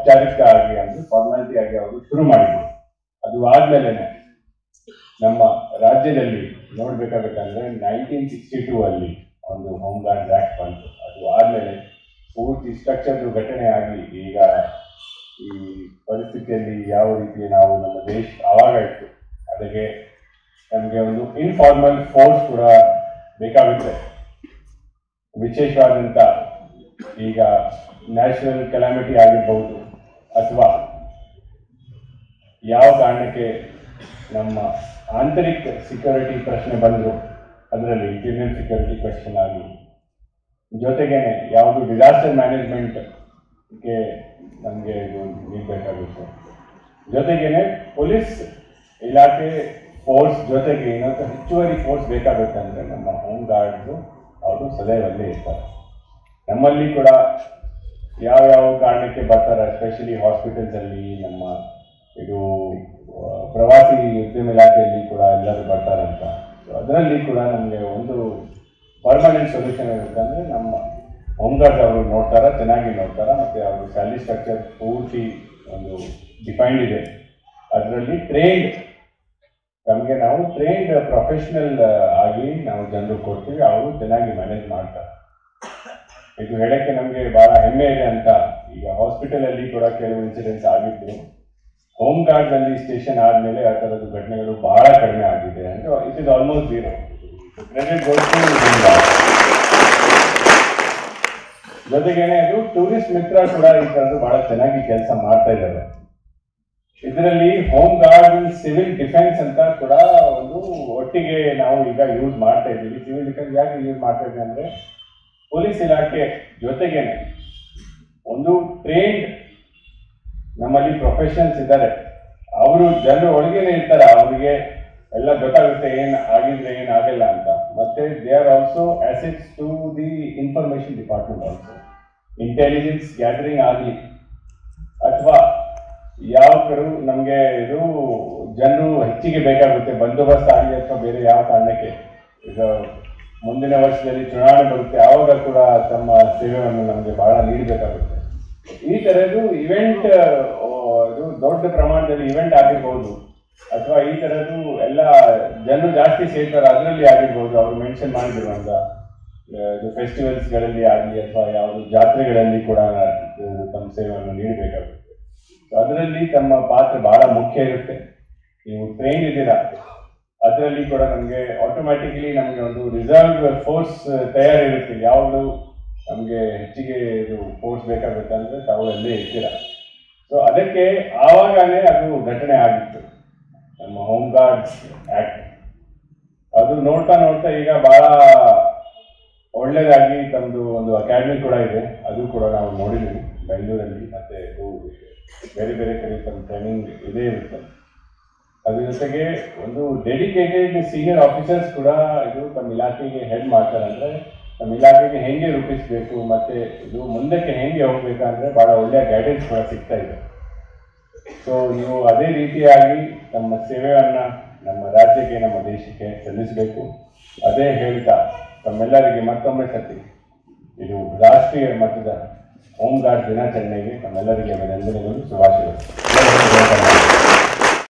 ಔಪಚಾರಿಕ ಆಗಿ ಅಂದ್ರೆ ಫಾರ್ಮಾಲಿಟಿ ಆಗಿ ಅವರು ಶುರು ಮಾಡಿದ್ರು ಅದು ಆದ್ಮೇಲೆ ನಮ್ಮ ರಾಜ್ಯದಲ್ಲಿ ನೋಡ್ಬೇಕಾಗಬೇಕಂದ್ರೆ ನೈನ್ಟೀನ್ ಸಿಕ್ಸ್ಟಿ ಟೂ ಅಲ್ಲಿ ಒಂದು ಹೋಮ್ ಗಾರ್ಡ್ ಆಕ್ಟ್ ಬಂತು ಅದು ಆದ್ಮೇಲೆ ಪೂರ್ತಿ ಸ್ಟ್ರಕ್ಚರ್ ಘಟನೆ ಆಗಿ ಈಗ ಈ ಪರಿಸ್ಥಿತಿಯಲ್ಲಿ ಯಾವ ರೀತಿ ನಾವು ನಮ್ಮ ದೇಶ ಆವಾಗ ಇತ್ತು ಅದಕ್ಕೆ ನಮಗೆ ಒಂದು ಇನ್ಫಾರ್ಮಲ್ ಫೋರ್ಸ್ ಕೂಡ ಬೇಕಾಗುತ್ತೆ ವಿಶೇಷವಾದಂಥ ಈಗ ನ್ಯಾಷನಲ್ ಕೆಲಾಮಿಟಿ ಆಗಿರ್ಬೋದು ಅಥವಾ ಯಾವ ಕಾರಣಕ್ಕೆ ನಮ್ಮ ಆಂತರಿಕ ಸೆಕ್ಯೂರಿಟಿ ಪ್ರಶ್ನೆ ಬಂದರು ಅದರಲ್ಲಿ ಇಂಟೀರಿಯರ್ ಸೆಕ್ಯೂರಿಟಿ ಕ್ವೆಶನ್ ಆಗಿ ಜೊತೆಗೇನೆ ಯಾವುದು ಡಿಸಾಸ್ಟರ್ ಮ್ಯಾನೇಜ್ಮೆಂಟ್ಗೆ ನಮಗೆ ಇದು ನೀಡಬೇಕಾಗುತ್ತೆ ಜೊತೆಗೇನೆ ಪೊಲೀಸ್ ಇಲಾಖೆ ಫೋರ್ಸ್ ಜೊತೆಗೆ ಇನ್ನೊಂದು ಹೆಚ್ಚುವರಿ ಫೋರ್ಸ್ ಬೇಕಾಗುತ್ತಂದ್ರೆ ನಮ್ಮ ಹೋಮ್ ಗಾರ್ಡ್ಸು ಅವರು ಸದೈವಲ್ಲೇ ಇರ್ತಾರೆ ನಮ್ಮಲ್ಲಿ ಕೂಡ ಯಾವ ಯಾವ ಕಾರಣಕ್ಕೆ ಬರ್ತಾರೆ ಎಸ್ಪೆಷಲಿ ಹಾಸ್ಪಿಟಲ್ಸಲ್ಲಿ ನಮ್ಮ ಇದು ಆ, ಪ್ರವಾಸಿ ಉದ್ಯಮ ಇಲಾಖೆಯಲ್ಲಿ ಕೂಡ ಎಲ್ಲರೂ ಬರ್ತಾರಂತ ಸೊ ಅದರಲ್ಲಿ ಕೂಡ ನಮಗೆ ಒಂದು ಪರ್ಮನೆಂಟ್ ಸೊಲ್ಯೂಷನ್ ಇರುತ್ತೆ ಅಂದರೆ ನಮ್ಮ ಹೋಮ್ ಗಾರ್ಡ್ ಅವರು ನೋಡ್ತಾರ ಚೆನ್ನಾಗಿ ನೋಡ್ತಾರ ಮತ್ತು ಅವರು ಸ್ಯಾಲರಿ ಸ್ಟ್ರಕ್ಚರ್ ಪೂರ್ತಿ ಒಂದು ಡಿಫೈನ್ಡ್ ಇದೆ ಅದರಲ್ಲಿ ಟ್ರೈನ್ಡ್ ನಮಗೆ ನಾವು ಟ್ರೈನ್ಡ್ ಪ್ರೊಫೆಷನಲ್ ಆಗಿ ನಾವು ಜನರು ಕೊಡ್ತೀವಿ ಅವರು ಚೆನ್ನಾಗಿ ಮ್ಯಾನೇಜ್ ಮಾಡ್ತಾರೆ ಇದು ಹೇಳಕ್ಕೆ ನಮಗೆ ಬಹಳ ಹೆಮ್ಮೆ ಇದೆ ಅಂತ ಈಗ ಹಾಸ್ಪಿಟಲ್ ಅಲ್ಲಿ ಕೂಡ ಕೆಲವು ಇನ್ಸಿಡೆಂಟ್ಸ್ ಆಗಿದ್ದು ಹೋಮ್ ಗಾರ್ಡ್ ಅಲ್ಲಿ ಸ್ಟೇಷನ್ ಆದ್ಮೇಲೆ ಆ ತರದ ಘಟನೆಗಳು ಬಹಳ ಕಡಿಮೆ ಆಗಿದೆ ಅಂದ್ರೆ it is almost zero credit ಜೊತೆಗೇನೆ ಅದು ಟೂರಿಸ್ಟ್ ಮಿತ್ರ ಕೂಡ ಈ ತರದ್ದು ಬಹಳ ಚೆನ್ನಾಗಿ ಕೆಲಸ ಮಾಡ್ತಾ ಇದ್ದಾರೆ ಇದರಲ್ಲಿ ಹೋಮ್ ಗಾರ್ಡ್ ಸಿವಿಲ್ ಡಿಫೆನ್ಸ್ ಅಂತ ಕೂಡ ಒಂದು ಒಟ್ಟಿಗೆ ನಾವು ಈಗ ಯೂಸ್ ಮಾಡ್ತಾ ಇದ್ದೀವಿ ಸಿವಿಲ್ ಡಿಫೆನ್ಸ್ ಯಾಕೆ ಯೂಸ್ ಮಾಡ್ತಾ ಇದ್ದೀವಿ ಅಂದ್ರೆ ಪೊಲೀಸ್ ಇಲಾಖೆ ಜೊತೆಗೇನೆ ಒಂದು ಟ್ರೈನ್ಡ್ ನಮ್ಮಲ್ಲಿ ಪ್ರೊಫೆಷನಲ್ಸ್ ಇದ್ದಾರೆ ಅವರು ಜನರು ಒಳಗೇನೆ ಇರ್ತಾರೆ ಅವರಿಗೆ ಎಲ್ಲ ಗೊತ್ತಾಗುತ್ತೆ ಏನ್ ಆಗಿದ್ರೆ ಏನ್ ಆಗಲ್ಲ ಅಂತ ಮತ್ತೆ they are also assets to the information department also intelligence gathering ಆಗಲಿ ಅಥವಾ ಯಾವ ಕರು ನಮಗೆ ಇದು ಜನರು ಹೆಚ್ಚಿಗೆ ಬೇಕಾಗುತ್ತೆ ಬಂದೋಬಸ್ತ್ ಆಗಲಿ ಅಥವಾ ಬೇರೆ ಯಾವ ಕಾರಣಕ್ಕೆ ಈಗ ಮುಂದಿನ ವರ್ಷದಲ್ಲಿ ಚುನಾವಣೆ ಬರುತ್ತೆ ಆವಾಗ ಕೂಡ ತಮ್ಮ ಸೇವೆಯನ್ನು ನಮಗೆ ಬಹಳ ನೀಡಬೇಕಾಗುತ್ತೆ ಈ ತರದ್ದು ಇವೆಂಟ್ ಇದು ದೊಡ್ಡ ಪ್ರಮಾಣದಲ್ಲಿ ಇವೆಂಟ್ ಆಗಿರ್ಬೋದು ಅಥವಾ ಈ ತರದ್ದು ಎಲ್ಲ ಜನರು ಜಾಸ್ತಿ ಸೇರ್ತಾರೆ ಅದರಲ್ಲಿ ಆಗಿರ್ಬೋದು ಅವರು ಮೆನ್ಷನ್ ಮಾಡಿರುವಂತ ಇದು ಫೆಸ್ಟಿವಲ್ಸ್ಗಳಲ್ಲಿ ಆಗಲಿ ಅಥವಾ ಯಾವುದು ಜಾತ್ರೆಗಳಲ್ಲಿ ಕೂಡ ಇದು ತಮ್ಮ ಸೇವೆಯನ್ನು ನೀಡಬೇಕಾಗುತ್ತೆ So ಅದರಲ್ಲಿ ತಮ್ಮ ಪಾತ್ರ ಬಹಳ ಮುಖ್ಯ ಇರುತ್ತೆ ನೀವು ಟ್ರೈನ್ ಇದ್ದೀರಾ ಅದರಲ್ಲಿ ಕೂಡ ನಮಗೆ ಆಟೋಮ್ಯಾಟಿಕಲಿ ನಮಗೆ ಒಂದು ರಿಸರ್ವ್ ಫೋರ್ಸ್ ತಯಾರಿರುತ್ತೆ ಯಾವುದು ನಮಗೆ ಹೆಚ್ಚಿಗೆ ಇದು ಫೋರ್ಸ್ ಬೇಕಾಗುತ್ತೆ ಅಂದ್ರೆ ತಾವು ಅಲ್ಲೇ ಇರ್ತೀರಾ ಸೊ ಅದಕ್ಕೆ ಆವಾಗನೇ ಅದು ಘಟನೆ ಆಗಿತ್ತು ನಮ್ಮ ಹೋಮ್ ಗಾರ್ಡ್ಸ್ ಆಕ್ಟ್ ಅದು ನೋಡ್ತಾ ನೋಡ್ತಾ ಈಗ ಬಹಳ ಒಳ್ಳೇದಾಗಿ ತಮ್ಮದು ಒಂದು ಅಕಾಡೆಮಿ ಕೂಡ ಇದೆ ಅದು ಕೂಡ ನಾವು ನೋಡಿದ್ದೀವಿ ಬೆಂಗಳೂರಲ್ಲಿ ಮತ್ತೆ ಇದು ಬೇರೆ ಬೇರೆ ಕಡೆ ತಮ್ಮ ಟ್ರೈನಿಂಗ್ ಇದೇ ಇರುತ್ತೆ ಅದ್ರ ಜೊತೆಗೆ ಒಂದು ಡೆಡಿಕೇಟೆಡ್ ಸೀನಿಯರ್ ಆಫೀಸರ್ಸ್ ಕೂಡ ಇದು ತಮ್ಮ ಇಲಾಖೆಗೆ ಹೆಡ್ ಮಾಡ್ತಾರೆ ಅಂದ್ರೆ ನಮ್ಮ ಇಲಾಖೆಗೆ ಹೆಂಗೆ ರೂಪಿಸಬೇಕು ಮತ್ತೆ ಇದು ಮುಂದಕ್ಕೆ ಹೆಂಗೆ ಹೋಗ್ಬೇಕಂದ್ರೆ ಬಹಳ ಒಳ್ಳೆಯ ಗೈಡೆನ್ಸ್ ಕೂಡ ಸಿಗ್ತಾ ಇದೆ ಸೊ ನೀವು ಅದೇ ರೀತಿಯಾಗಿ ನಮ್ಮ ಸೇವೆಯನ್ನ ನಮ್ಮ ರಾಜ್ಯಕ್ಕೆ ನಮ್ಮ ದೇಶಕ್ಕೆ ಸಲ್ಲಿಸಬೇಕು ಅದೇ ಹೇಳ್ತಾ ತಮ್ಮೆಲ್ಲರಿಗೆ ಮತ್ತೊಮ್ಮೆ ಸತಿ ಇದು ರಾಷ್ಟ್ರೀಯ ಮಟ್ಟದ ಹೋಮ್ ಗಾರ್ಡ್ ದಿನಾಚರಣೆಗೆ ತಮ್ಮೆಲ್ಲರಿಗೆ ಅಭಿನಂದನೆಗಳು ಶುಭಾಶಯಗಳು